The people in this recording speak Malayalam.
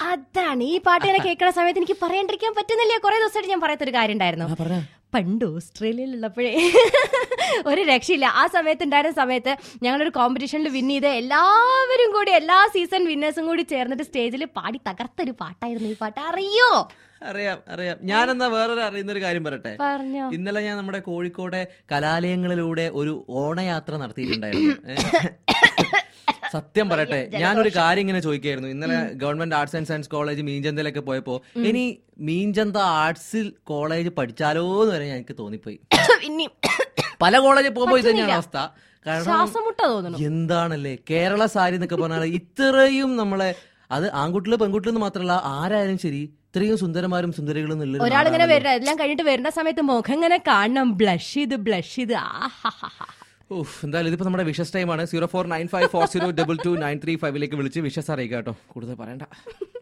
അതാണ് ഈ പാട്ട് ഇങ്ങനെ കേൾക്കുന്ന സമയത്ത് എനിക്ക് പറയാണ്ടിരിക്കാൻ പറ്റുന്നില്ല കുറെ ദിവസമായിട്ട് ഞാൻ പറയാത്തൊരു കാര്യം ഉണ്ടായിരുന്നു ആ, പറഞ്ഞോ. പണ്ട് ഓസ്ട്രേലിയയിലുള്ളപ്പോഴേ ഒരു രക്ഷയില്ല ആ സമയത്ത് ഉണ്ടായിരുന്ന സമയത്ത് ഞങ്ങളൊരു കോമ്പറ്റീഷനിൽ വിൻ ചെയ്ത് എല്ലാവരും കൂടി എല്ലാ സീസൺ വിന്നേഴ്സും കൂടി ചേർന്നിട്ട് സ്റ്റേജിൽ പാടി തകർത്തൊരു പാട്ടായിരുന്നു ഈ പാട്ട് അറിയോ അറിയാം അറിയാം ഞാനെന്നാ വേറൊരു അറിയുന്ന ഒരു കാര്യം പറയട്ടെ പറഞ്ഞോ ഇന്നലെ ഞാൻ നമ്മുടെ കോഴിക്കോട്ടെ കലാലയങ്ങളിലൂടെ ഒരു ഓണയാത്ര നടത്തിയിട്ടുണ്ടായിരുന്നു ഏ? സത്യം പറയട്ടെ ഞാനൊരു കാര്യം ഇങ്ങനെ ചോദിക്കായിരുന്നു ഇന്നലെ government arts and science college മീൻചന്തയിലൊക്കെ പോയപ്പോ ഇനി മീൻചന്ത ആർട്സിൽ കോളേജ് പഠിച്ചാലോ എന്ന് വരെ എനിക്ക് തോന്നിപ്പോയി ഇനി പല കോളേജിൽ പോകുമ്പോൾ ഇത് തന്നെയാണ് അവസ്ഥ കാരണം ശ്വാസം മുട്ട തോന്നുന്നു എന്താണല്ലേ കേരള സാരി എന്നൊക്കെ പറഞ്ഞാൽ ഇത്രയും നമ്മളെ അത് ആൺകുട്ടികള് പെൺകുട്ടികളെന്ന് മാത്രമല്ല ആരായാലും ശരി ഇത്രയും സുന്ദരന്മാരും സുന്ദരികളും എന്നുള്ളൊരു ഒരാളിങ്ങനെ നാടാണല്ലോ. വരുന്ന എല്ലാം കഴിഞ്ഞിട്ട് വരുന്ന സമയത്ത് മുഖം ഇങ്ങനെ കാണണം ബ്ലഷ് ചെയ്ത് ബ്ലഷ് ചെയ്ത് ആഹാ ഉഫ്, എന്തായാലും ഇതിപ്പോ നമ്മുടെ വിഷസ് ടൈമാണ് zero four nine five four zero double two nine three ഫൈവിലേക്ക് വിളിച്ച് വിഷസ് അറിയിക്കാം കേട്ടോ കൂടുതൽ പറയണ്ട